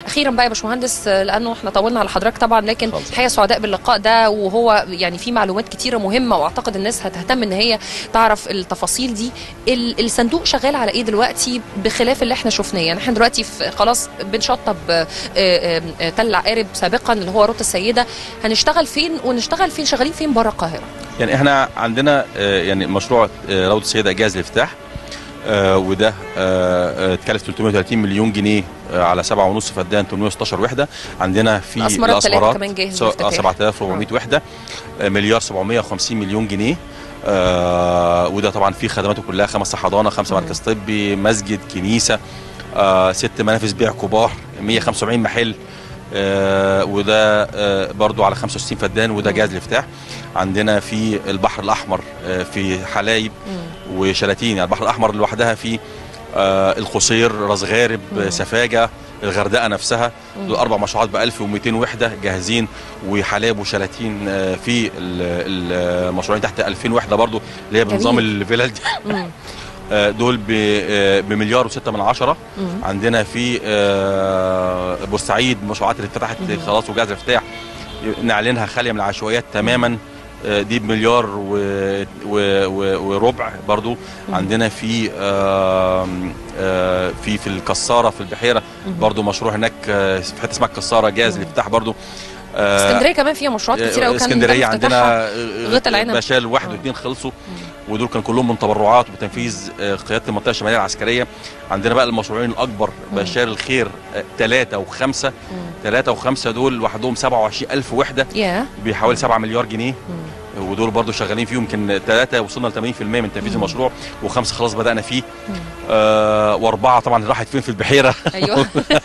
اخيرا بقى يا باشمهندس آه، لانه احنا طولنا على حضرتك طبعا لكن خالص. الحقيقه سعداء باللقاء ده وهو يعني في معلومات كتيره مهمه واعتقد الناس هتهتم ان هي تعرف التفاصيل دي ال- الصندوق شغال على ايه دلوقتي بخلاف اللي احنا شفناه يعني احنا دلوقتي في خلاص بنشطب آه، آه، آه، تل عقارب سابقا اللي هو روت السيده هنشتغل فين ونشتغل فين شغالين فين بره القاهره يعني احنا عندنا آه، يعني مشروع آه، روضه السيده جاهز للافتتاح آه، وده آه، آه، اتكلف 330 مليون جنيه آه، على 7.5 فدان 816 وحده عندنا في الأسمرات التلاتة كمان جاهز سواء- آه، للافتتاح. 7400 وحده آه، مليار 750 مليون جنيه آه، وده طبعا فيه خدماته كلها خمس حضانه خمسه مم. مركز طبي مسجد كنيسه آه، ست منافذ بيع كبار 175 محل آه، وده آه، برضو على 65 فدان وده مم. جاهز للافتتاح عندنا في البحر الاحمر آه، في حلايب مم. وشلاتين يعني البحر الاحمر لوحدها في آه، القصير راس غارب مم. آه، سفاجه الغردقه نفسها مم. دول اربع مشروعات ب 1200 وحده جاهزين وحلايب وشلاتين آه، في ال- ال- المشروعين تحت 2000 وحده برضو اللي هي جميل. بنظام الفيلل دي مم. آه، دول ب- آه، بمليار وستة من عشرة مم. عندنا في آه، بورسعيد مشروعات اللي اتفتحت مم. خلاص وجاهزه للافتتاح نعلنها خاليه من العشوائيات تماما آه، دي بمليار و... و... و... وربع برضو مم. عندنا في آم، آه، في في الكساره في البحيره مم. برضو مشروع هناك آه، في حته اسمها الكساره جاهز مم. للافتتاح برضو آه، اسكندريه كمان فيها مشروعات كتير قوي كان اسكندريه تم افتتاحها. عندنا غيط العنب. بشال واحد مم. واثنين خلصوا ودول كان كلهم من تبرعات وتنفيذ آه، قياده المنطقه الشماليه العسكريه عندنا بقى المشروعين الاكبر مم. بشار الخير ثلاثه وخمسه مم. ثلاثه وخمسه دول لوحدهم 27000 وحده يا بحوالي 7 مليار جنيه مم. ودول برضو شغالين فيهم يمكن ثلاثه وصلنا ل 80% من تنفيذ مم. المشروع وخمسه خلاص بدانا فيه مم. آه واربعه طبعا راحت فين في البحيره ايوه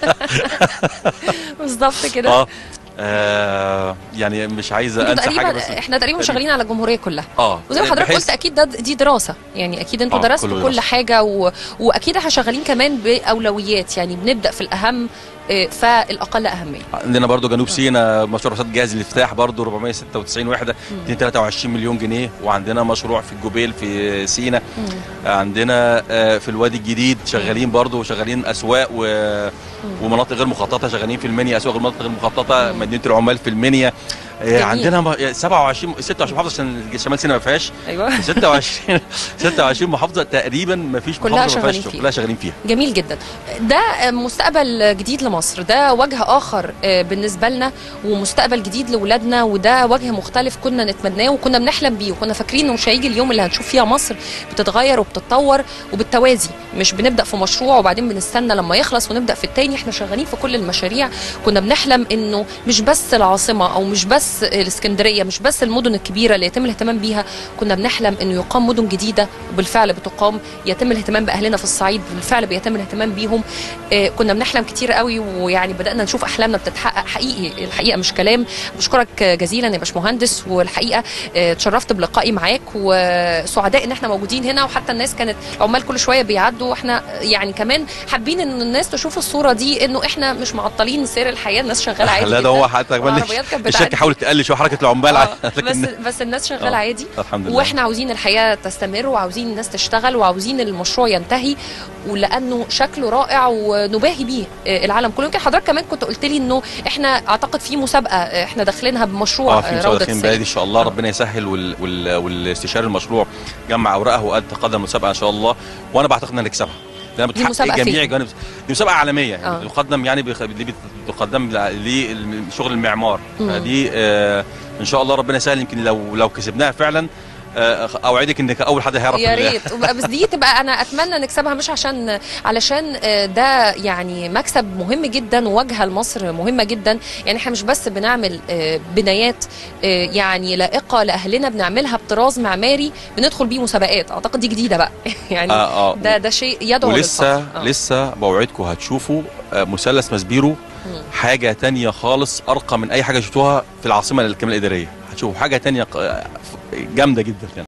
بالظبط كده اه آه، يعني مش عايز انتوا انسى حاجه بس تقريبا احنا تقريبا شغالين على الجمهوريه كلها اه وزي ما حضرتك بحيث- قلت اكيد ده دي دراسه يعني اكيد انتوا آه، درستوا كله كل دراسة. حاجه و... واكيد احنا شغالين كمان باولويات يعني بنبدا في الاهم آه، فالاقل اهميه عندنا برضو جنوب سيناء مشروع رصاد جاهز للافتتاح برضو 496 وحده 223 مليون جنيه وعندنا مشروع في الجوبيل في سيناء مم. عندنا آه، في الوادي الجديد شغالين برضو شغالين اسواق و... ومناطق غير مخططه شغالين في المنيا اسواق مناطق غير مخططه مم. مدينه العمال في المنيا آه، جميل. عندنا م- 27 26 محافظه عشان شمال سيناء ما فيهاش ايوه 26 26 محافظه تقريبا ما فيش كلها محافظه ما شغالين فيهاش فيها. كلها شغالين فيها جميل جدا ده آه، مستقبل جديد لمصر ده وجه اخر آه، بالنسبه لنا ومستقبل جديد لاولادنا وده وجه مختلف كنا نتمناه وكنا بنحلم بيه وكنا فاكرين انه مش هيجي اليوم اللي هنشوف فيها مصر بتتغير وبتتطور وبالتوازي مش بنبدا في مشروع وبعدين بنستنى لما يخلص ونبدا في التاني احنا شغالين في كل المشاريع كنا بنحلم انه مش بس العاصمه او مش بس الاسكندريه مش بس المدن الكبيره اللي يتم الاهتمام بيها كنا بنحلم انه يقام مدن جديده وبالفعل بتقام يتم الاهتمام باهلنا في الصعيد بالفعل بيتم الاهتمام بيهم آه، كنا بنحلم كتير قوي ويعني بدانا نشوف احلامنا بتتحقق حقيقي الحقيقه مش كلام بشكرك جزيلا يا باشمهندس والحقيقه آه، اتشرفت بلقائي معاك وسعداء ان احنا موجودين هنا وحتى الناس كانت العمال كل شويه بيعدوا واحنا يعني كمان حابين ان الناس تشوف الصوره دي انه احنا مش معطلين سير الحياه الناس شغاله عادي لا ده جداً. هو حتى كمان والعربيات كانت الشركه بتعدي. حاولت تقلل شويه حركه العمال آه، لكن بس بس الناس شغاله آه. عادي الحمد لله واحنا عاوزين الحياه تستمر وعاوزين الناس تشتغل وعاوزين المشروع ينتهي ولانه شكله رائع ونباهي بيه آه، العالم كله يمكن حضرتك كمان كنت قلت لي انه احنا اعتقد في مسابقه آه، احنا داخلينها بمشروع اه في آه، مسابقه روضه داخلين السيد بلدي ان شاء الله آه. ربنا يسهل وال... وال... والاستشاري المشروع جمع اوراقه وقد تقدم المسابقه ان شاء الله وانا بعتقد ان نكسبها لأنها بتحقق مسابقة جميع فين؟ جوانب دي مسابقه عالميه يعني آه. بتقدم يعني بخ... دي بتقدم لشغل المعمار مم. فدي آه ان شاء الله ربنا يسهل يمكن لو لو كسبناها فعلا آه اوعدك انك اول حد هيعرف يا ال- ريت وبقى- بس دي تبقى انا اتمنى نكسبها مش عشان علشان آه، ده يعني مكسب مهم جدا وواجهه لمصر مهمه جدا يعني احنا مش بس بنعمل آه، بنايات آه، يعني لائقه لاهلنا بنعملها بطراز معماري بندخل بيه مسابقات اعتقد دي جديده بقى يعني آه آه ده ده شيء يدعو ولسه للفخر. آه. لسه بوعدكم هتشوفوا آه، مثلث مسبيرو مم. حاجه تانية خالص ارقى من اي حاجه شفتوها في العاصمه الكامله الاداريه هتشوفوا حاجه تانية ق- جامده جدا يعني